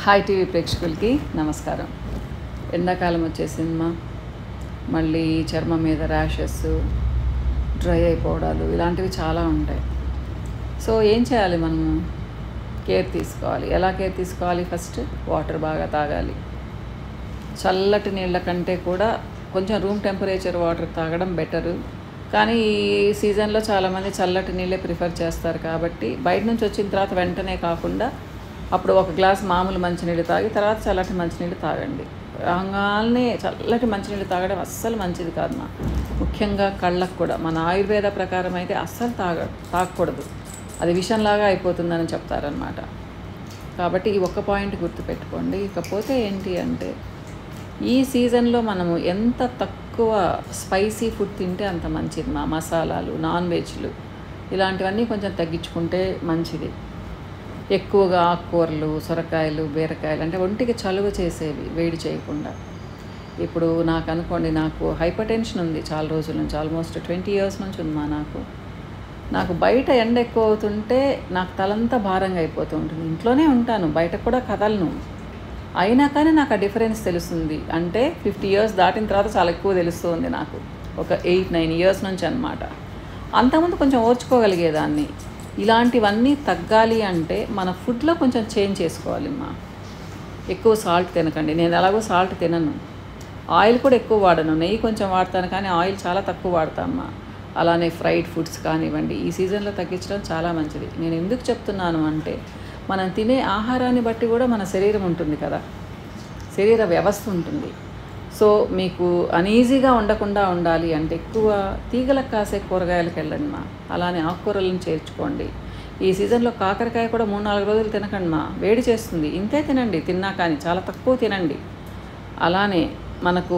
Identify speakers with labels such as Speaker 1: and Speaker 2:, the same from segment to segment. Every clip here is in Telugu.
Speaker 1: హాయ్ టీవీ ప్రేక్షకులకి నమస్కారం ఎండాకాలం వచ్చే సినిమా మళ్ళీ చర్మం మీద ర్యాషెస్ డ్రై అయిపోవడాలు ఇలాంటివి చాలా ఉంటాయి సో ఏం చేయాలి మనము కేర్ తీసుకోవాలి ఎలా కేర్ తీసుకోవాలి ఫస్ట్ వాటర్ బాగా తాగాలి చల్లటి నీళ్ళ కంటే కూడా కొంచెం రూమ్ టెంపరేచర్ వాటర్ తాగడం బెటరు కానీ ఈ సీజన్లో చాలామంది చల్లటి నీళ్ళే ప్రిఫర్ చేస్తారు కాబట్టి బయట నుంచి వచ్చిన తర్వాత వెంటనే కాకుండా అప్పుడు ఒక గ్లాస్ మామూలు మంచినీళ్ళు తాగి తర్వాత చల్లటి మంచినీళ్ళు తాగండి రాగానే చల్లటి మంచినీళ్ళు తాగడం అస్సలు మంచిది కాదు మా ముఖ్యంగా కళ్ళకు కూడా మన ఆయుర్వేద ప్రకారం అయితే అస్సలు తాగ తాగకూడదు అది విషంలాగా అయిపోతుందని చెప్తారనమాట కాబట్టి ఈ ఒక్క పాయింట్ గుర్తుపెట్టుకోండి ఇకపోతే ఏంటి అంటే ఈ సీజన్లో మనము ఎంత తక్కువ స్పైసీ ఫుడ్ తింటే అంత మంచిది మా మసాలాలు నాన్ వెజ్లు ఇలాంటివన్నీ కొంచెం తగ్గించుకుంటే మంచిది ఎక్కువగా ఆకుకూరలు సొరకాయలు బీరకాయలు అంటే ఒంటికి చలువ చేసేవి వేడి చేయకుండా ఇప్పుడు నాకు అనుకోండి నాకు హైపర్ టెన్షన్ ఉంది చాలా రోజుల నుంచి ఆల్మోస్ట్ ట్వంటీ ఇయర్స్ నుంచి ఉంది మా నాకు నాకు బయట ఎండ ఎక్కువ అవుతుంటే నాకు తలంతా భారంగా అయిపోతూ ఉంటుంది ఇంట్లోనే ఉంటాను బయట కూడా కదలను అయినా కానీ నాకు ఆ డిఫరెన్స్ తెలుస్తుంది అంటే ఫిఫ్టీ ఇయర్స్ దాటిన తర్వాత చాలా ఎక్కువ తెలుస్తుంది నాకు ఒక ఎయిట్ నైన్ ఇయర్స్ నుంచి అనమాట అంతకుముందు కొంచెం ఓర్చుకోగలిగేదాన్ని ఇలాంటివన్నీ తగ్గాలి అంటే మన ఫుడ్లో కొంచెం చేంజ్ చేసుకోవాలి మా ఎక్కువ సాల్ట్ తినకండి నేను ఎలాగో సాల్ట్ తినను ఆయిల్ కూడా ఎక్కువ వాడను నెయ్యి కొంచెం వాడతాను కానీ ఆయిల్ చాలా తక్కువ వాడతామ్మా అలానే ఫ్రైడ్ ఫుడ్స్ కానివ్వండి ఈ సీజన్లో తగ్గించడం చాలా మంచిది నేను ఎందుకు చెప్తున్నాను అంటే మనం తినే ఆహారాన్ని బట్టి కూడా మన శరీరం ఉంటుంది కదా శరీర వ్యవస్థ ఉంటుంది సో మీకు అనీజీగా ఉండకుండా ఉండాలి అంటే ఎక్కువ తీగలకు కాసే కూరగాయలకు వెళ్ళండి మా అలానే ఆకుకూరలను చేర్చుకోండి ఈ సీజన్లో కాకరకాయ కూడా మూడు నాలుగు రోజులు తినకండి మా వేడి చేస్తుంది ఇంతే తినండి తిన్నా కానీ చాలా తక్కువ తినండి అలానే మనకు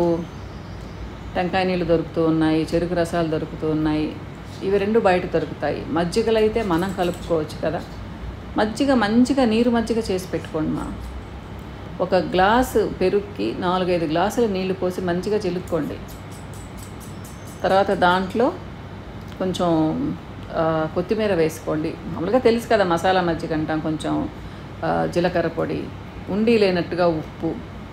Speaker 1: టెంకాయ నీళ్ళు దొరుకుతూ ఉన్నాయి చెరుకు రసాలు దొరుకుతూ ఉన్నాయి ఇవి రెండు బయట దొరుకుతాయి మజ్జిగలు అయితే మనం కలుపుకోవచ్చు కదా మజ్జిగ మంచిగా నీరు మజ్జిగ చేసి పెట్టుకోండి మా ఒక గ్లాసు పెరుగుకి నాలుగైదు గ్లాసులు నీళ్లు పోసి మంచిగా చిలుక్కోండి తర్వాత దాంట్లో కొంచెం ఆ, కొత్తిమీర వేసుకోండి మామూలుగా తెలుసు కదా మసాలా మజ్జిగ అంటాం కొంచెం ఆ, జీలకర్ర పొడి ఉండి లేనట్టుగా ఉప్పు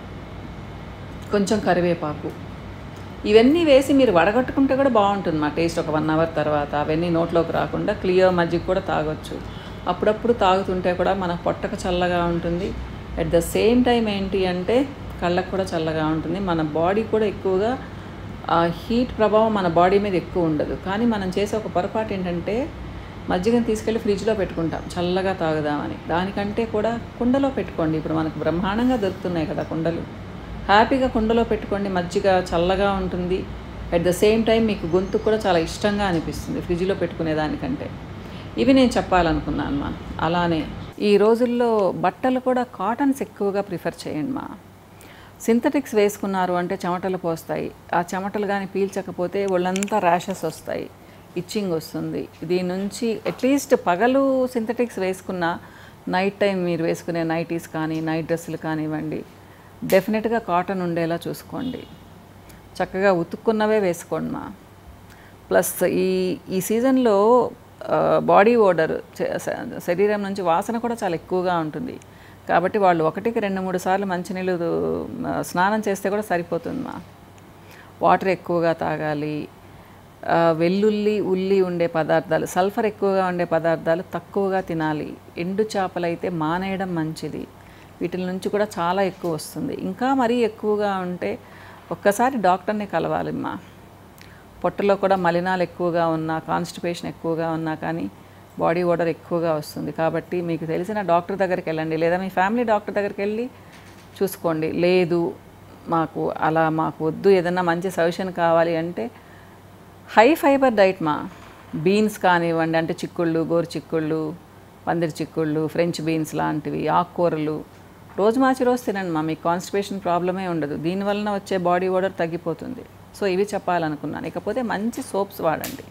Speaker 1: కొంచెం కరివేపాకు ఇవన్నీ వేసి మీరు వడగట్టుకుంటే కూడా బాగుంటుంది మా టేస్ట్ ఒక వన్ అవర్ తర్వాత అవన్నీ నోట్లోకి రాకుండా క్లియర్ మజ్జిగ కూడా తాగొచ్చు అప్పుడప్పుడు తాగుతుంటే కూడా మన పొట్టకు చల్లగా ఉంటుంది అట్ ద సేమ్ టైం ఏంటి అంటే కళ్ళకు కూడా చల్లగా ఉంటుంది మన బాడీ కూడా ఎక్కువగా ఆ హీట్ ప్రభావం మన బాడీ మీద ఎక్కువ ఉండదు కానీ మనం చేసే ఒక పొరపాటు ఏంటంటే మజ్జిగను తీసుకెళ్ళి ఫ్రిడ్జ్లో పెట్టుకుంటాం చల్లగా తాగుదామని దానికంటే కూడా కుండలో పెట్టుకోండి ఇప్పుడు మనకు బ్రహ్మాండంగా దొరుకుతున్నాయి కదా కుండలు హ్యాపీగా కుండలో పెట్టుకోండి మజ్జిగ చల్లగా ఉంటుంది అట్ ద సేమ్ టైం మీకు గొంతు కూడా చాలా ఇష్టంగా అనిపిస్తుంది ఫ్రిడ్జ్లో పెట్టుకునే దానికంటే ఇవి నేను చెప్పాలనుకున్నాను మా అలానే ఈ రోజుల్లో బట్టలు కూడా కాటన్స్ ఎక్కువగా ప్రిఫర్ చేయండి మా సింథటిక్స్ వేసుకున్నారు అంటే చెమటలు పోస్తాయి ఆ చెమటలు కానీ పీల్చకపోతే ఒళ్ళంతా ర్యాషెస్ వస్తాయి ఇచ్చింగ్ వస్తుంది దీని నుంచి అట్లీస్ట్ పగలు సింథటిక్స్ వేసుకున్న నైట్ టైం మీరు వేసుకునే నైటీస్ కానీ నైట్ డ్రెస్సులు కానివ్వండి డెఫినెట్గా కాటన్ ఉండేలా చూసుకోండి చక్కగా ఉతుక్కున్నవే వేసుకోండి మా ప్లస్ ఈ ఈ సీజన్లో బాడీ ఓడర్ శరీరం నుంచి వాసన కూడా చాలా ఎక్కువగా ఉంటుంది కాబట్టి వాళ్ళు ఒకటికి రెండు మూడు సార్లు మంచినీళ్ళు ఆ, స్నానం చేస్తే కూడా సరిపోతుంది మా వాటర్ ఎక్కువగా తాగాలి ఆ, వెల్లుల్లి ఉల్లి ఉండే పదార్థాలు సల్ఫర్ ఎక్కువగా ఉండే పదార్థాలు తక్కువగా తినాలి ఎండు చేపలు అయితే మానేయడం మంచిది వీటి నుంచి కూడా చాలా ఎక్కువ వస్తుంది ఇంకా మరీ ఎక్కువగా ఉంటే ఒక్కసారి డాక్టర్ని కలవాలిమ్మా పొట్టలో కూడా మలినాలు ఎక్కువగా ఉన్నా కాన్స్టిపేషన్ ఎక్కువగా ఉన్నా కానీ బాడీ ఓడర్ ఎక్కువగా వస్తుంది కాబట్టి మీకు తెలిసిన డాక్టర్ దగ్గరికి వెళ్ళండి లేదా మీ ఫ్యామిలీ డాక్టర్ దగ్గరికి వెళ్ళి చూసుకోండి లేదు మాకు అలా మాకు వద్దు ఏదన్నా మంచి సజెషన్ కావాలి అంటే హై ఫైబర్ డైట్ మా బీన్స్ కానివ్వండి అంటే చిక్కుళ్ళు గోరు చిక్కుళ్ళు పందిరి చిక్కుళ్ళు ఫ్రెంచ్ బీన్స్ లాంటివి ఆకుకూరలు రోజు మార్చి రోజు తినండి మా మీకు కాన్స్టిపేషన్ ప్రాబ్లమే ఉండదు దీనివలన వచ్చే బాడీ ఓడర్ తగ్గిపోతుంది సో ఇవి చెప్పాలనుకున్నాను ఇకపోతే మంచి సోప్స్ వాడండి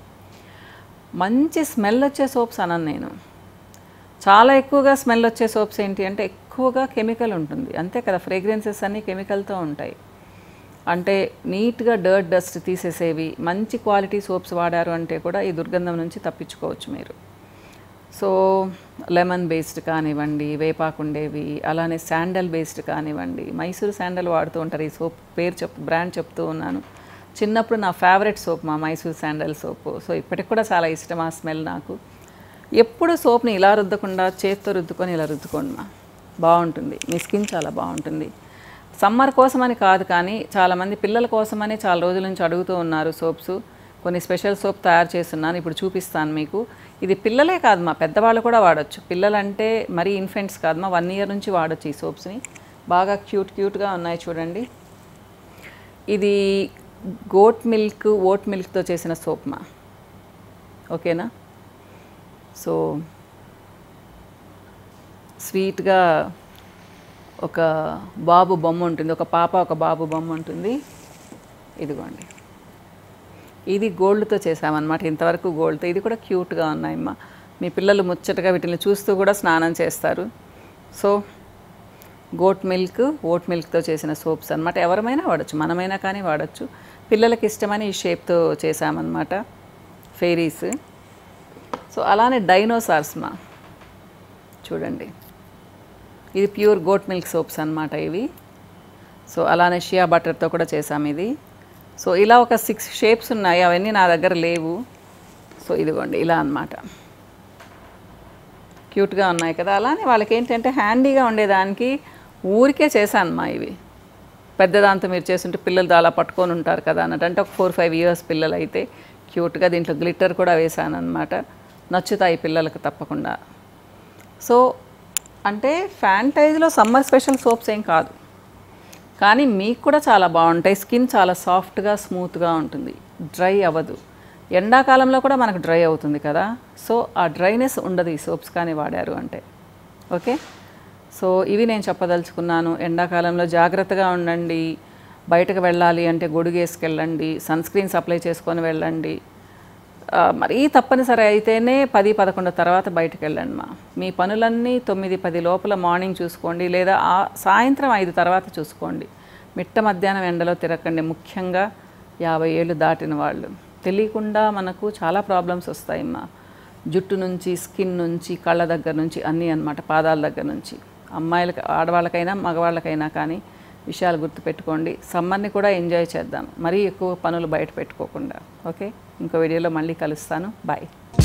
Speaker 1: మంచి స్మెల్ వచ్చే సోప్స్ అనను నేను చాలా ఎక్కువగా స్మెల్ వచ్చే సోప్స్ ఏంటి అంటే ఎక్కువగా కెమికల్ ఉంటుంది అంతే కదా ఫ్రేగ్రెన్సెస్ అన్నీ కెమికల్తో ఉంటాయి అంటే నీట్గా డర్ట్ డస్ట్ తీసేసేవి మంచి క్వాలిటీ సోప్స్ వాడారు అంటే కూడా ఈ దుర్గంధం నుంచి తప్పించుకోవచ్చు మీరు సో లెమన్ బేస్డ్ కానివ్వండి వేపాకు ఉండేవి అలానే శాండల్ బేస్డ్ కానివ్వండి మైసూర్ శాండల్ వాడుతూ ఉంటారు ఈ సోప్ పేరు చెప్ బ్రాండ్ చెప్తూ ఉన్నాను చిన్నప్పుడు నా ఫేవరెట్ సోప్ మా మైసూర్ శాండల్ సోప్ సో ఇప్పటికి కూడా చాలా ఇష్టం ఆ స్మెల్ నాకు ఎప్పుడు సోప్ని ఇలా రుద్దకుండా చేత్తో రుద్దుకొని ఇలా రుద్దుకోండి మా బాగుంటుంది మీ స్కిన్ చాలా బాగుంటుంది సమ్మర్ కోసమని కాదు కానీ చాలామంది పిల్లల కోసమని చాలా రోజుల నుంచి అడుగుతూ ఉన్నారు సోప్స్ కొన్ని స్పెషల్ సోప్ తయారు చేస్తున్నాను ఇప్పుడు చూపిస్తాను మీకు ఇది పిల్లలే కాదు మా పెద్దవాళ్ళు కూడా వాడచ్చు పిల్లలంటే మరీ ఇన్ఫెంట్స్ కాదు మా వన్ ఇయర్ నుంచి వాడచ్చు ఈ సోప్స్ని బాగా క్యూట్ క్యూట్గా ఉన్నాయి చూడండి ఇది గోట్ మిల్క్ ఓట్ మిల్క్తో చేసిన సోప్ మా ఓకేనా సో స్వీట్గా ఒక బాబు బొమ్మ ఉంటుంది ఒక పాప ఒక బాబు బొమ్మ ఉంటుంది ఇదిగోండి ఇది గోల్డ్తో చేసామన్నమాట ఇంతవరకు గోల్డ్తో ఇది కూడా క్యూట్గా ఉన్నాయమ్మా మీ పిల్లలు ముచ్చటగా వీటిని చూస్తూ కూడా స్నానం చేస్తారు సో గోట్ మిల్క్ ఓట్ మిల్క్తో చేసిన సోప్స్ అనమాట ఎవరమైనా వాడచ్చు మనమైనా కానీ వాడచ్చు పిల్లలకి ఇష్టమని ఈ షేప్తో చేసామన్నమాట ఫెయిరీస్ సో అలానే డైనోసార్స్ మా చూడండి ఇది ప్యూర్ గోట్ మిల్క్ సోప్స్ అన్నమాట ఇవి సో అలానే షియా బటర్తో కూడా చేసాం ఇది సో ఇలా ఒక సిక్స్ షేప్స్ ఉన్నాయి అవన్నీ నా దగ్గర లేవు సో ఇదిగోండి ఇలా అన్నమాట క్యూట్గా ఉన్నాయి కదా అలానే వాళ్ళకి ఏంటంటే హ్యాండీగా ఉండేదానికి ఊరికే చేశాను మా ఇవి పెద్దదాంతో మీరు చేస్తుంటే పిల్లలు అలా పట్టుకొని ఉంటారు కదా అన్నట్టు అంటే ఒక ఫోర్ ఫైవ్ ఇయర్స్ పిల్లలు అయితే క్యూట్గా దీంట్లో గ్లిట్టర్ కూడా వేశాను అనమాట నచ్చుతాయి పిల్లలకు తప్పకుండా సో అంటే ఫ్యాంటైజ్లో సమ్మర్ స్పెషల్ సోప్స్ ఏం కాదు కానీ మీకు కూడా చాలా బాగుంటాయి స్కిన్ చాలా సాఫ్ట్గా స్మూత్గా ఉంటుంది డ్రై అవ్వదు ఎండాకాలంలో కూడా మనకు డ్రై అవుతుంది కదా సో ఆ డ్రైనెస్ ఉండదు ఈ సోప్స్ కానీ వాడారు అంటే ఓకే సో ఇవి నేను చెప్పదలుచుకున్నాను ఎండాకాలంలో జాగ్రత్తగా ఉండండి బయటకు వెళ్ళాలి అంటే గొడుగు వేసుకెళ్ళండి సన్ స్క్రీన్స్ అప్లై చేసుకొని వెళ్ళండి ఆ, మరీ తప్పనిసరి అయితేనే పది పదకొండు తర్వాత బయటకు వెళ్ళండి మా మీ పనులన్నీ తొమ్మిది పది లోపల మార్నింగ్ చూసుకోండి లేదా ఆ సాయంత్రం ఐదు తర్వాత చూసుకోండి మిట్ట మధ్యాహ్నం ఎండలో తిరగండి ముఖ్యంగా యాభై ఏళ్ళు దాటిన వాళ్ళు తెలియకుండా మనకు చాలా ప్రాబ్లమ్స్ వస్తాయి మా జుట్టు నుంచి స్కిన్ నుంచి కళ్ళ దగ్గర నుంచి అన్నీ అన్నమాట పాదాల దగ్గర నుంచి అమ్మాయిలకి ఆడవాళ్ళకైనా మగవాళ్ళకైనా కానీ విషయాలు గుర్తుపెట్టుకోండి సమ్మర్ని కూడా ఎంజాయ్ చేద్దాం మరీ ఎక్కువ పనులు బయట పెట్టుకోకుండా ఓకే ఇంకో వీడియోలో మళ్ళీ కలుస్తాను బాయ్